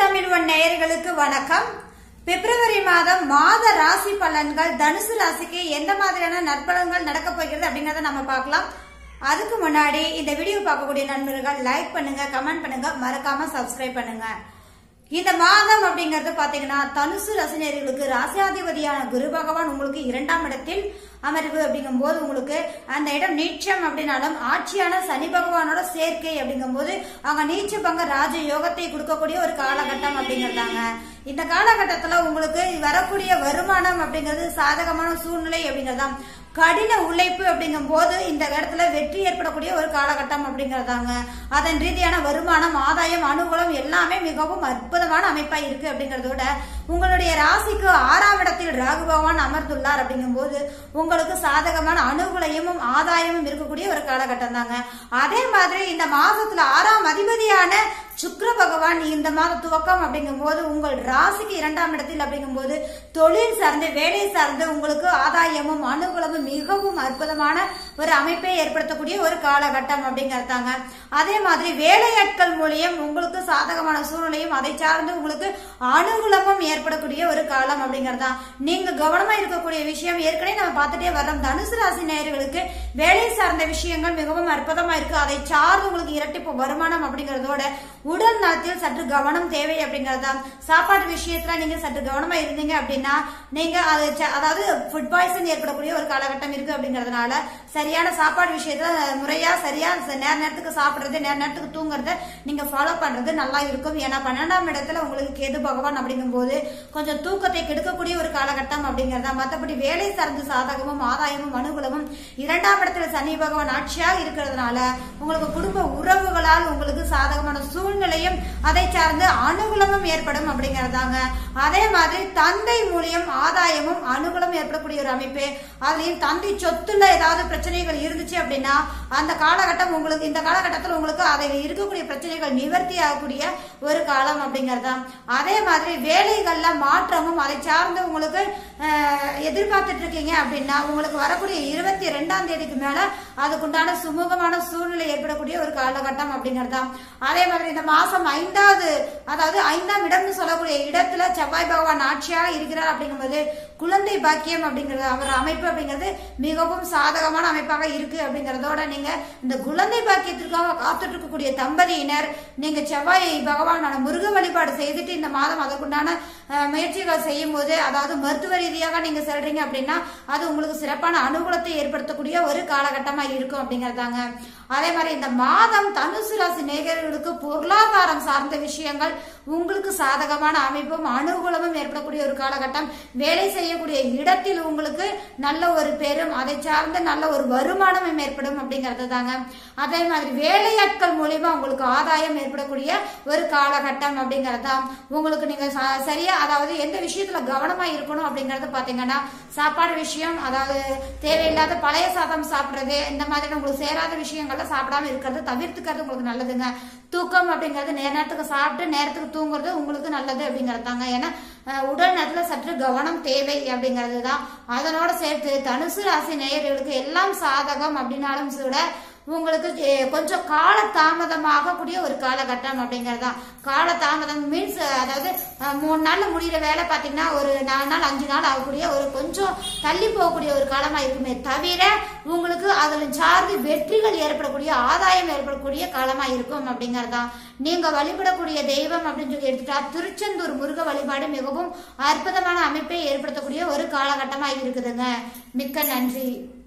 Tamil one நேயர்களுக்கு வணக்கம் பிப்ரவரி மாதம் மாத ராசி பலன்கள் தனுசு ராசிக்கு எந்த மாதிரியான நற்பலன்கள் நடக்க போகிறது அப்படிங்கறத நம்ம பார்க்கலாம் அதுக்கு முன்னாடி இந்த வீடியோ பார்க்கக்கூடிய நண்பர்கள் லைக் பண்ணுங்க கமெண்ட் பண்ணுங்க மறக்காம சப்ஸ்கிரைப் பண்ணுங்க இந்த மாதம் அப்படிங்கறது பாத்தீங்கன்னா தனுசு ரசிகர்களுக்கு ராசியாதிபதியான குரு பகவான் உங்களுக்கு இரண்டாம் இடத்தில் அமர்வு அப்படிங்கும் போது உங்களுக்கு அந்த இடம் நீச்சம் அப்படின்னாலும் ஆட்சியான சனி பகவானோட சேர்க்கை அப்படிங்கும் போது அவங்க நீச்ச பங்க ராஜ யோகத்தை கொடுக்கக்கூடிய ஒரு காலகட்டம் அப்படிங்கறதாங்க இந்த காலகட்டத்துல உங்களுக்கு வரக்கூடிய வருமானம் அப்படிங்கிறது சாதகமான சூழ்நிலை அப்படிங்கறதாம் கடின உழைப்பு அப்படிங்கும் போது இந்த இடத்துல வெற்றி ஏற்படக்கூடிய ஒரு காலகட்டம் அப்படிங்கறதாங்க அதன் ரீதியான வருமானம் ஆதாயம் அனுகூலம் எல்லாமே மிகவும் அற்புதமான அமைப்பா இருக்கு அப்படிங்கறதோட உங்களுடைய ராசிக்கு ஆறாம் இடத்தில் ராகு பகவான் அமர்ந்துள்ளார் அப்படிங்கும் போது உங்களுக்கு சாதகமான அனுகூலையும் ஆதாயமும் இருக்கக்கூடிய ஒரு காலகட்டம் தாங்க அதே மாதிரி இந்த மாசத்துல ஆறாம் அதிபதியான சுக்கிர பகவான் இந்த மாத துவக்கம் அப்படிங்கும் போது உங்கள் ராசிக்கு இரண்டாம் இடத்தில் அப்படிங்கும் போது தொழில் சார்ந்து வேலை சார்ந்து உங்களுக்கு ஆதாயமும் அனுகூலமும் மிகவும் அற்புதமான ஒரு அமைப்பை ஏற்படுத்தக்கூடிய ஒரு காலகட்டம் அப்படிங்கறதாங்க அதே மாதிரி வேலையாட்கள் மூலியம் உங்களுக்கு சாதகமான சூழ்நிலையும் அதை சார்ந்து உங்களுக்கு அனுகூலமும் ஏற்படக்கூடிய ஒரு காலம் அப்படிங்கறதா நீங்க கவனமா இருக்கக்கூடிய விஷயம் ஏற்கனவே நம்ம பார்த்துட்டே வர்றோம் தனுசு ராசி நேயர்களுக்கு வேலை சார்ந்த விஷயங்கள் மிகவும் அற்புதமா இருக்கு அதை சார்ந்து உங்களுக்கு இரட்டிப்பு வருமானம் அப்படிங்கறதோட உடல் நலத்தில் சற்று கவனம் தேவை அப்படிங்கறதா சாப்பாடு விஷயத்துல நீங்க சற்று கவனமா இருந்தீங்க அப்படின்னா நீங்க அது ச- அதாவது ஃபுட் பாய்சன் ஏற்படக்கூடிய ஒரு காலகட்டம் இருக்கு அப்படிங்கறதுனால சரியான சாப்பாடு விஷயத்துல முறையா சரியா ச- நேர நேரத்துக்கு சாப்பிடுறது நேர நேரத்துக்கு தூங்குறத நீங்க ஃபாலோ பண்றது நல்லா இருக்கும் ஏன்னா பன்னெண்டாம் இடத்துல உங்களுக்கு கேது பகவான் அப்படிங்கும் போது கொஞ்சம் தூக்கத்தை கெடுக்கக்கூடிய ஒரு காலகட்டம் அப்படிங்கறதா மத்தபடி வேலை சார்ந்து சாதகமும் ஆதாயமும் அனுகூலமும் இரண்டாம் இடத்துல சனி பகவான் ஆட்சியாக இருக்கிறதுனால உங்களுக்கு குடும்ப உறவுகளால் உங்களுக்கு சாதகமான சூழ்நிலையும் அதை சார்ந்து அனுகூலமும் ஏற்படும் அப்படிங்கறதாங்க அதே மாதிரி தந்தை மூலியம் ஆதாயமும் அனுகூலம் ஏற்படக்கூடிய ஒரு அமைப்பு அதுலயும் தந்தை சொத்துல ஏதாவது பிரச்சனைகள் இருந்துச்சு அப்படின்னா அந்த காலகட்டம் உங்களுக்கு இந்த காலகட்டத்தில் உங்களுக்கு அதில் இருக்கக்கூடிய பிரச்சனைகள் நிவர்த்தி ஆகக்கூடிய ஒரு காலம் அப்படிங்கறதா அதே மாதிரி வேலைகள்ல மாற்றமும் அதை சார்ந்து உங்களுக்கு அஹ், எதிர்பார்த்துட்டு இருக்கீங்க அப்படின்னா உங்களுக்கு வரக்கூடிய இருபத்தி ரெண்டாம் தேதிக்கு மேல அதுக்குண்டான சுமூகமான சூழ்நிலை ஏற்படக்கூடிய ஒரு காலகட்டம் அப்படிங்கறதா அதே மாதிரி இந்த மாசம் ஐந்தாவது அதாவது ஐந்தாம் இடம்னு சொல்லக்கூடிய இடத்துல செவ்வாய் பகவான் ஆட்சியாக இருக்கிறார் அப்படிங்கும்போது குழந்தை பாக்கியம் அப்படிங்கிறது அவர் அமைப்பு அப்படிங்கிறது மிகவும் சாதகமான அமைப்பாக இருக்கு அப்படிங்கறதோட நீங்க இந்த குழந்ை பாக்கியத்திற்காக காத்துட்டு இருக்கக்கூடிய தம்பதியினர் நீங்க செவ்வாய் பகவானோட முருக வழிபாடு செய்துட்டு இந்த மாதம் அதற்குண்டான அஹ், முயற்சிகள் செய்யும் போது அதாவது மருத்துவ ரீதியாக நீங்க செல்றீங்க அப்படின்னா அது உங்களுக்கு சிறப்பான அனுகூலத்தை ஏற்படுத்தக்கூடிய ஒரு காலகட்டமா இருக்கும் அப்படிங்கறதாங்க அதே மாதிரி இந்த மாதம் தனுசு ராசி நேயர்களுக்கு பொருளாதாரம் சார்ந்த விஷயங்கள் உங்களுக்கு சாதகமான அமைப்பும் அனுகூலமும் ஏற்படக்கூடிய ஒரு காலகட்டம் வேலை செய்யக்கூடிய இடத்தில் உங்களுக்கு நல்ல ஒரு பெரும் அதை சார்ந்த நல்ல ஒரு வருமானமும் ஏற்படும் அப்படிங்கறது தாங்க அதே மாதிரி வேலையாட்கள் மூலியமா உங்களுக்கு ஆதாயம் ஏற்படக்கூடிய ஒரு காலகட்டம் அப்படிங்கறதா உங்களுக்கு நீங்க ச- சரியா அதாவது எந்த விஷயத்துல கவனமா இருக்கணும் அப்படிங்கறது பாத்தீங்கன்னா சாப்பாடு விஷயம் அதாவது தேவையில்லாத பழைய சாதம் சாப்பிடுறது இந்த மாதிரி உங்களுக்கு சேராத விஷயங்கள்ல சாப்பிடாம இருக்கிறது தவிர்த்துக்கிறது உங்களுக்கு நல்லதுங்க தூக்கம் அப்படிங்கிறது நேர நேரத்துக்கு சாப்பிட்டு நேரத்துக்கு தூங்குறது உங்களுக்கு நல்லது அப்படிங்கிறது தாங்க ஏன்னா அஹ், உடல் நலத்துல சற்று கவனம் தேவை அப்படிங்கிறது தான் அதனோட சேர்த்து தனுசு ராசி நேயர்களுக்கு எல்லாம் சாதகம் அப்படின்னாலும் கூட உங்களுக்கு எ- கொஞ்சம் கால தாமதமாக கூடிய ஒரு காலகட்டம் அப்படிங்கறதா கால தாமதம் மீன்ஸ் அதாவது அஹ், மூணு நாள்ல முடிகிற வேலை பாத்தீங்கன்னா ஒரு நாலு நாள் அஞ்சு நாள் ஆகக்கூடிய ஒரு கொஞ்சம் தள்ளி போகக்கூடிய ஒரு காலமா இருக்குமே தவிர உங்களுக்கு அதுல சார்ந்து வெற்றிகள் ஏற்படக்கூடிய ஆதாயம் ஏற்படக்கூடிய காலமா இருக்கும் அப்படிங்கறதா நீங்க வழிபடக்கூடிய தெய்வம் அப்படின்னு சொல்லி எடுத்துட்டா திருச்செந்தூர் முருக வழிபாடு மிகவும் அற்புதமான அமைப்பை ஏற்படுத்தக்கூடிய ஒரு காலகட்டமா இருக்குதுங்க மிக்க நன்றி